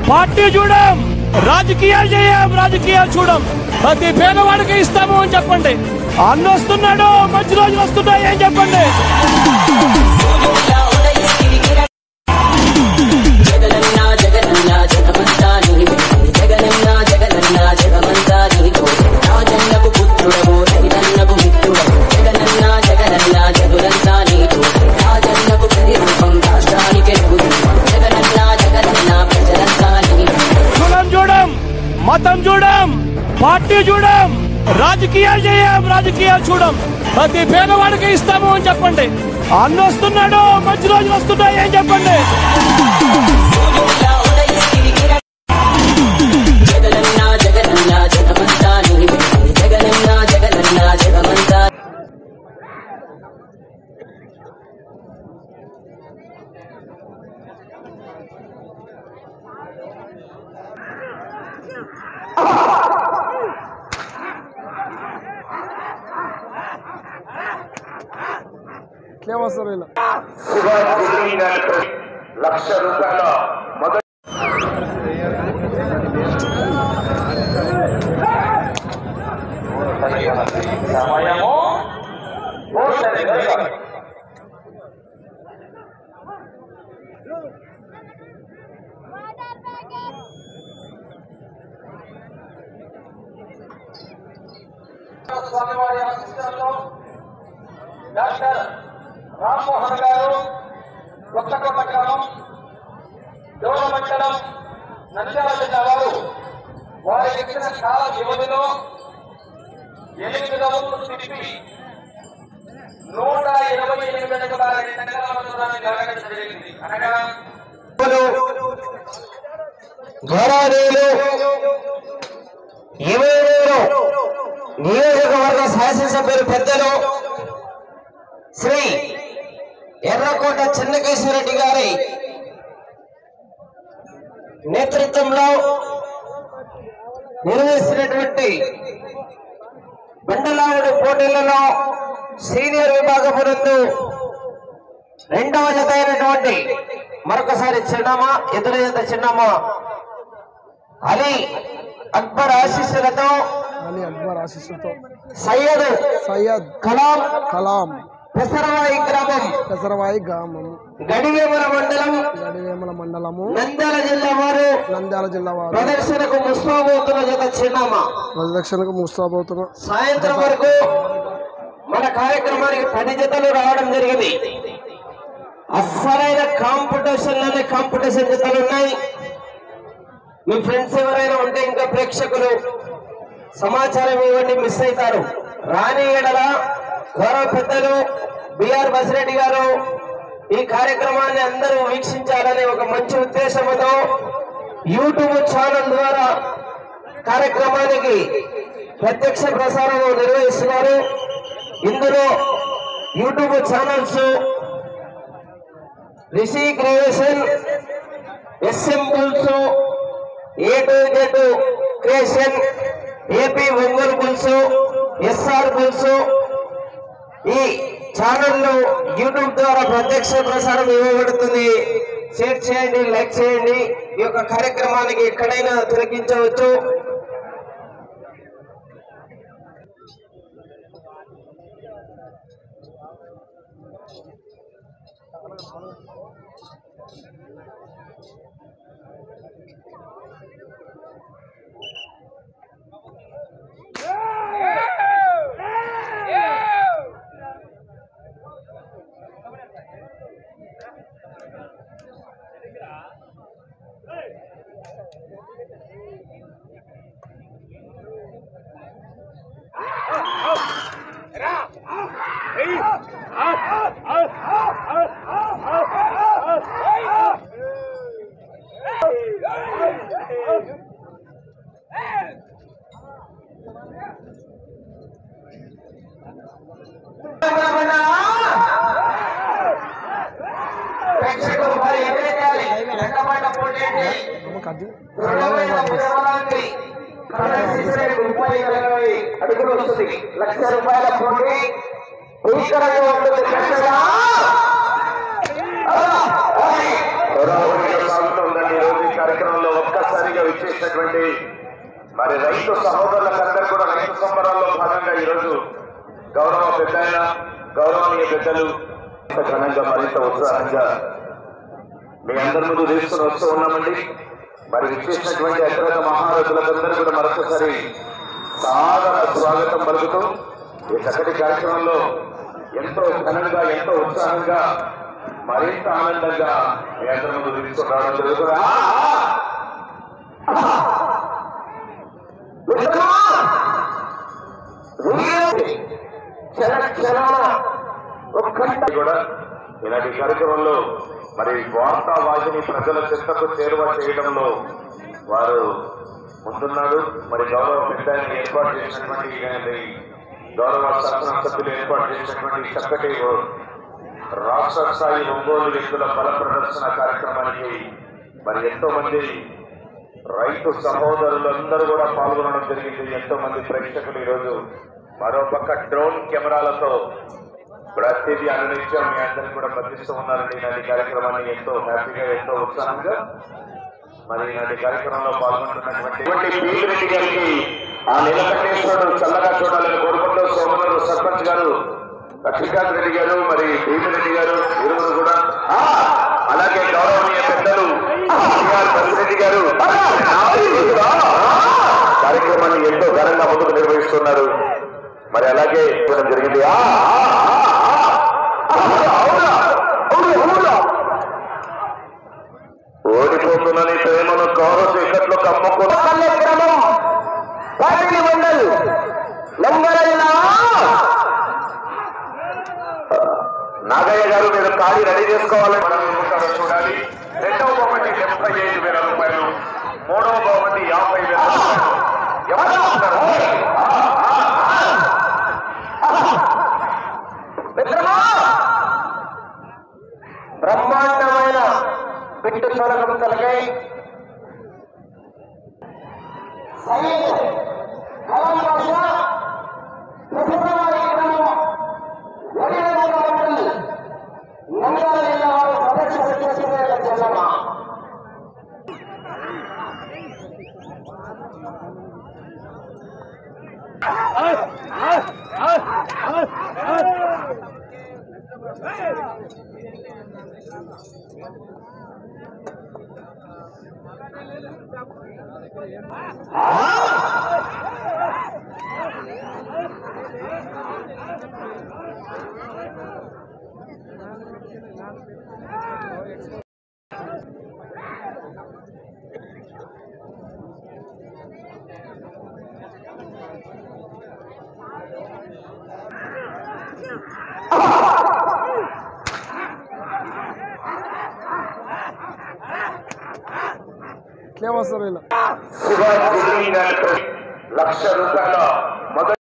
Party చూడం రాజకీయాలు చేయం రాజకీయాలు చూడం ప్రతి పేదవాడికి ఇస్తాము అని చెప్పండి అన్న వస్తున్నాడు మంచి రోజులు వస్తున్నాయి అని చెప్పండి జగనన్న జగనన్న జగమంతా నీవే జగనన్న జగనన్న జగమంతా నీతో రాజన్నకు పుత్రుడవు రవినన్నకు మిత్రుడవు జగనన్న జగనన్న జగులంతా నీతో రాజన్నకు ప్రతిరూపం రాష్ట్రానికి నువ్వు జగనన్న జగనన్న ప్రజలంతా నీవే కులం చూడం మతం చూడం పార్టీ చూడం రాజకీయాలు చేయం రాజకీయాలు చూడం ప్రతి పేదవాడికి ఇస్తాము అని చెప్పండి అన్న వస్తున్నాడు మంచి రోజులు వస్తున్నాయి అని చెప్పండి జగనన్న జగనన్న జగమంతా నీవే జగనన్న జగనన్న జగమంతా ఇట్లేమొస్తారు వీళ్ళు సుభాష్ గుర్రింగ్ గారితో లక్ష రూపాయల మొదటి సమయము ఓటమి దశ. స్వామివారి ఆశీస్సులతో డాక్టర్ రామ్మోహన్ గారు కొత్తకొండ గ్రామం దోమ మండలం నంద్యాల జిల్లా వారు వారికి ఇచ్చిన కాల వ్యవధిలో ఎనిమిది రౌండ్లు తిప్పి నూట ఇరవై ఎనిమిది అడుగుల రెండు అంకణాల దూరాన్ని లాగడం జరిగింది అనగా గౌరవనీయులు ఇరవై మూడు నియోజకవర్గ శాసనసభ్యులు పెద్దలు శ్రీ ఎర్రకోట చెన్నకేశ్వరరెడ్డి గారి నేతృత్వంలో నిర్వహిస్తున్నటువంటి బండలావుడు పోటీలలో సీనియర్ విభాగం నందు రెండవ జత అయినటువంటి మరొకసారి చిన్నమ్మ ఎదురు జత చిన్నమ్మ అలీ అక్బర్ ఆశీస్సులతో అలీ అక్బర్ ఆశీస్సులతో సయ్యద్ సయ్యద్ కలాం కలాం పెసరవాయి గ్రామం పెసరవాయి గ్రామం గడివేమల మండలం గడివేమల మండలము నంద్యాల జిల్లా వారు నంద్యాల జిల్లా వారు ప్రదర్శనకు ముస్తాబోతున్న జత చిన్నమ్మ ప్రదక్షిణకు ముస్తాబోతున్న సాయంత్రం వరకు మన కార్యక్రమానికి పది జతలు రావడం జరిగింది అస్సలైన కాంపిటీషన్ లోనే కాంపిటీషన్ జతలు ఉన్నాయి మీ ఫ్రెండ్స్ ఎవరైనా ఉంటే ఇంకా ప్రేక్షకులు సమాచారం ఇవ్వండి మిస్ అవుతారు రాని ఎడల గౌరవ పెద్దలు బిఆర్ బసిరెడ్డి గారు ఈ కార్యక్రమాన్ని అందరూ వీక్షించాలనే ఒక మంచి ఉద్దేశంతో యూట్యూబ్ ఛానల్ ద్వారా కార్యక్రమానికి ప్రత్యక్ష ప్రసారం నిర్వహిస్తున్నారు ఇందులో YouTube channels Rishi creation SM bulls A to Z creation AP Ongole bulls SR bulls ఈ ఛానల్లో యూట్యూబ్ ద్వారా ప్రత్యక్ష ప్రసారం ఇవ్వబడుతుంది షేర్ చేయండి లైక్ చేయండి ఈ యొక్క కార్యక్రమానికి ఎక్కడైనా తిలకించవచ్చు ప్రేక్షకులు మరి ఎదురెక్కాలి వెనకబడ్డ పోటీ అంటే కది దృఢమైన పునరావృత్తి. ప్రదర్శించడానికి ముప్పై ఇరవై అడుగులు వస్తుంది లక్ష రూపాయల పోటీ భీకరంగా ఉంటుంది ప్రేక్షకులా. హడావుడిగా సాగుతుందండి ఈ రోజు ఈ కార్యక్రమంలో ఒక్క విచ్చేసినటువంటి మరి రైతు సహోదరులకందరూ కూడా రైతు సంబరాల్లో భాగంగా ఈరోజు గౌరవ పెద్ద గౌరవనీయ పెద్దలు ఇంత ఘనంగా మరింత ఉత్సాహంగా మీ అందరి ముందు తీసుకుని వస్తూ ఉన్నామండి మరి విచ్చేసినటువంటి అగ్రత మహారథులందరూ కూడా మరొకసారి సాదర స్వాగతం పలుకుతూ ఈ చక్కటి కార్యక్రమంలో ఎంతో ఘనంగా ఎంతో ఉత్సాహంగా మరింత ఆనందంగా మీ అందరి ముందు తీసుకుని రావడం జరుగుతుంది ఆ, ఆ! మిత్రమా! వీరే క్షణ క్షణాల ఒక్కంట కూడా ఇలాంటి కార్యక్రమంలో మరి వార్తా వాహిని ప్రజల చెత్తకు చేరువ చేయడంలో వారు ముందున్నారు మరి గౌరవ పెద్ద ఆయన ఏర్పాటు చేసినటువంటి ఈ గౌరవ శాసనసభ్యులు ఏర్పాటు చేసినటువంటి చక్కటి రాష్ట్ర స్థాయి ఒంగోలు వ్యక్తుల బల ప్రదర్శన కార్యక్రమానికి మరి ఎంతో మంది రైతు సహోదరులందరూ కూడా పాల్గొనడం జరిగింది ఎంతో మంది ప్రేక్షకులు ఈరోజు మరోపక్క డ్రోన్ కెమెరాలతో ప్రతిదీ అనునిత్యం మీ అందరికీ కూడా బంధిస్తూ ఉన్నారండి ఈనాటి కార్యక్రమాన్ని ఎంతో హ్యాపీగా ఎంతో ఉత్సాహంగా మరి ఈనాటి కార్యక్రమంలో పాల్గొంటున్నటువంటి పీలిరెడ్డి గారికి ఆ నీలకంఠేశ్వరుడు చల్లగా చూడాలని కోరుకుంటూ సోమవారు సర్పంచ్ గారు లక్ష్మీకాంత్ రెడ్డి గారు మరి భీమిరెడ్డి గారు ఇరువురు కూడా ఆ, అలాగే గౌరవనీయ పెద్దలు శ్రీఆర్ బసిరెడ్డి గారు కార్యక్రమాన్ని ఎంతో ఘనంగా ముందుకు నిర్వహిస్తున్నారు మరి అలాగే చూడడం జరిగింది ఆ, ఆ, ఆ, ఆ, అవునా, అవునా, అవునా, అవునా. ఓడిపోతుందని ప్రేమను గౌరవ ఇక్కట్లో కమ్ముకున్న కార్యక్రమం పార్టీ మండలి నంగరల్లా నాగయ్య గారు మీరు ఖాళీ రెడీ చేసుకోవాలని మనం అనుకుంటారో చూడాలి రెండవ బహుమతి డెబ్బై ఐదు వేల రూపాయలు మూడవ బహుమతి యాభై వేల రూపాయలు ఎవరు అనుకుంటారు? ఆ, ఆ, ఆ. మిత్రమా బ్రహ్మాండమైన పెట్టు తొలగం తొలగై ఇట్లే వస్తారు ఇలా శివాజీ లక్ష రూపాయల మొదటి